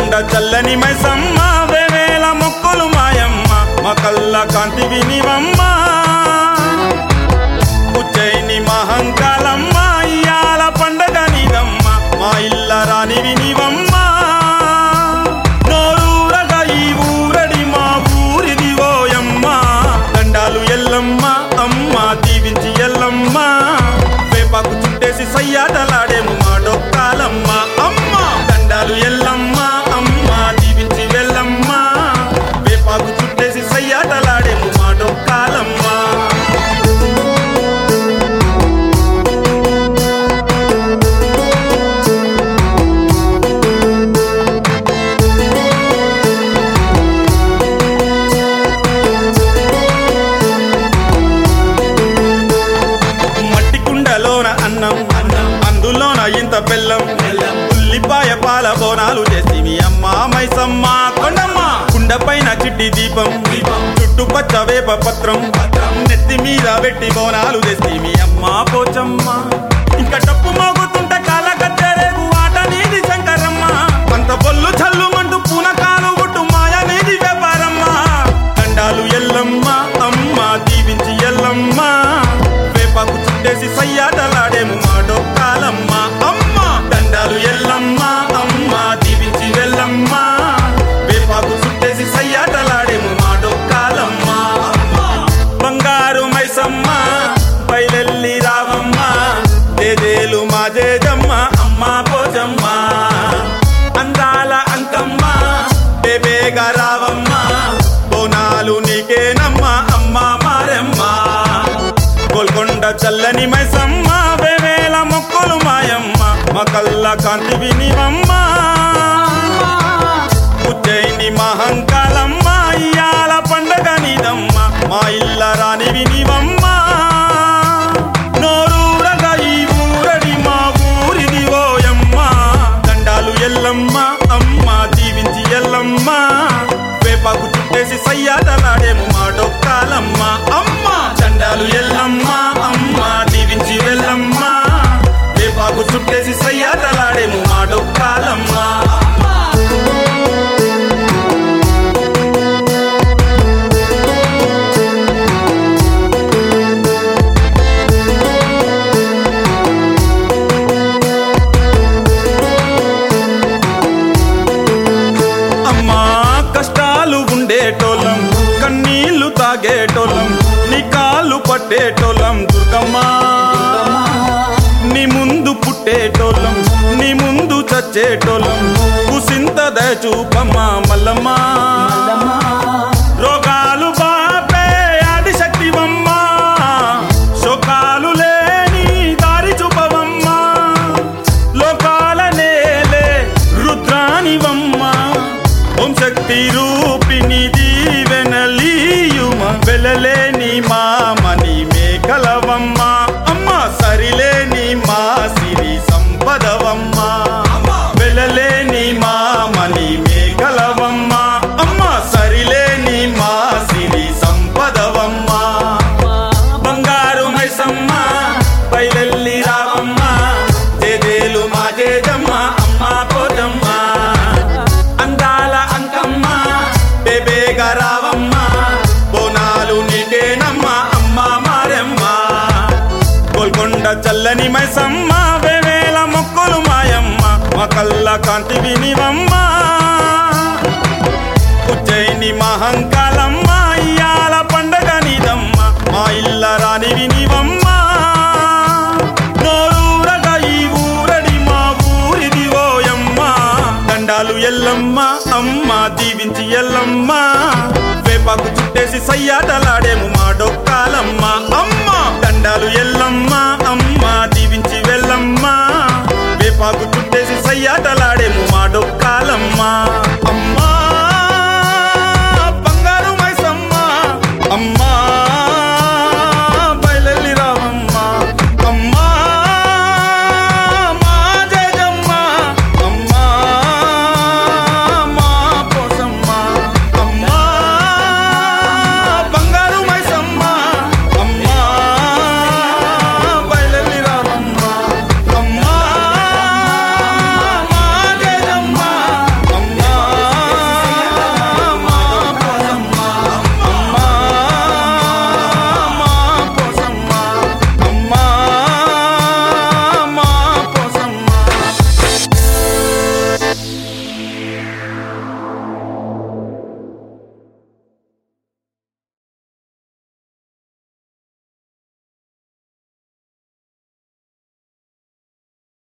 గోల్కొండ చల్లని మైసమ్మ వేవేల మొక్కులు మాయమ్మ మా కళ్ళ కాంతి వినివమ్మ ఉజ్జయిని మహంకాలమ్మ ఇయాల పండగ నీదమ్మ మా ఇల్ల రాని వినివమ్మ నోరూరగా ఈ ఊరడి మా ఊరిది ఓయమ్మ దండాలు ఎల్లమ్మ అమ్మ దీవించి ఎల్లమ్మ వేపాకు చుట్టేసి సయ్యాటలాడేము మా డొక్కాలమ్మ అమ్మ దండాలు ఎల్లమ్మ అమ్మ దీవించి వెళ్ళమ్మ వేపాకు చుట్టేసి సయ్యాటలాడేము మా డొక్కాలమ్మ మట్టి కుండలోన అన్నం అందులోన ఇంత బెల్లం ఉల్లిపాయ పాల బోనాలు చేసి మీ అమ్మ మైసమ్మ కొండమ్మ కుండ పైన చిట్టి దీపం చుట్టు పచ్చ వేప పత్రం నెత్తి మీద పెట్టి బోనాలు చేసి మీ అమ్మ పోచమ్మ ఇంకా డప్పు మోగుతుంటే కాల కచ్చరేగు ఆట నీది శంకరమ్మ అంత బొల్లు చల్లుమంటూ పూనకాలు కొట్టు మాయ నీది వ్యాపారమ్మ దండాలు ఎల్లమ్మ అమ్మ దీవించి ఎల్లమ్మ వేపాకు చుట్టేసి సయ్యాటలాడేము మా డొక్కాలమ్మ అమ్మ దండాలు ఎల్లమ్మ అమ్మ దీవించి వెళ్ళమ్మ వేపాకు చుట్టేసి సయ్యాటలాడేము మా డొక్కాలమ్మ బంగారు మైసమ్మ బయలెల్లి రావమ్మ దేదేలు మా జేజమ్మ అమ్మ పోజమ్మ అందాల అంకమ్మ బేబేగా రావమ్మ బోనాలు నీకేనమ్మ అమ్మ మారమ్మ గోల్కొండ చల్లని మైసమ్మ వేవేల మొక్కలు మాయమ్మ మా కళ్ళ కాంతి వినివమ్మ ఉజ్జయిని మహంకాలమ్మ ఇయాల పండగ నీదమ్మ మా ఇల్ల రాని వినివమ్మ నోరూరగా ఈ ఊరడి మా ఊరిది ఓయమ్మ దండాలు ఎల్లమ్మ అమ్మ దీవించి ఎల్లమ్మ వేపాకు చుట్టేసి సయ్యాటలాడేము మా డొక్కాలమ్మ అమ్మ దండాలు ఎల్లమ్మ అమ్మ దీవించి వెళ్ళమ్మ వేపాకు చుట్టేసి సయ్యాటలాడేము మా డొక్కాలమ్మ అమ్మా కష్టాలు ఉండేటోళ్ళం కన్నీళ్లు తాగేటోళ్ళం నీ కాళ్ళు పట్టేటోళ్ళం దుర్గమ్మా నీ ముందు పుట్టేటోళ్ళం నీ ముందు చచ్చేటోళ్ళం కుసింత దయచూపమ్మా మల్లమ్మా రోగాలు బాపే ఆదిశక్తివమ్మా శోకాలు లేని దారి చూపవమ్మా లోకాల నేలే రుద్రానివమ్మ ఓం శక్తి రూపిణి దీవెనలీయుమ వెలలేని మామని మేకలవమ్మ అమ్మ సరిలేని మా సిరి సంపదవమ్మ వెలలేని మామని మేకలవమ్మ అమ్మ సరిలేని మా సిరి సంపదవమ్మ బంగారు మైసమ్మ బయలెల్లి రావమ్మ జేజేలు మా జేజమ్మ అమ్మ పోజమ్మ అందాల అంకమ్మ బేబేగా రావమ్మ బోనాలు నీకేనమ్మ అమ్మ మారమ్మ గోల్కొండ చల్లని మైసమ్మ వేవేల మొక్కులు మాయమ్మ మా కళ్ళ కాంతి వినివమ్మ ఉజ్జయిని మహంకాలమ్మ ఇయాల పండగ నీదమ్మ మా ఇల్ల రాని వినివమ్మ నోరూరగా ఈ ఊరడి మా ఊరిది ఓయమ్మ దండాలు ఎల్లమ్మ అమ్మ దీవించి ఎల్లమ్మ వేపాకు చుట్టేసి సయ్యాటలాడేము మా డొక్కాలమ్మ అమ్మ దండాలు ఎల్లమ్మ అమ్మ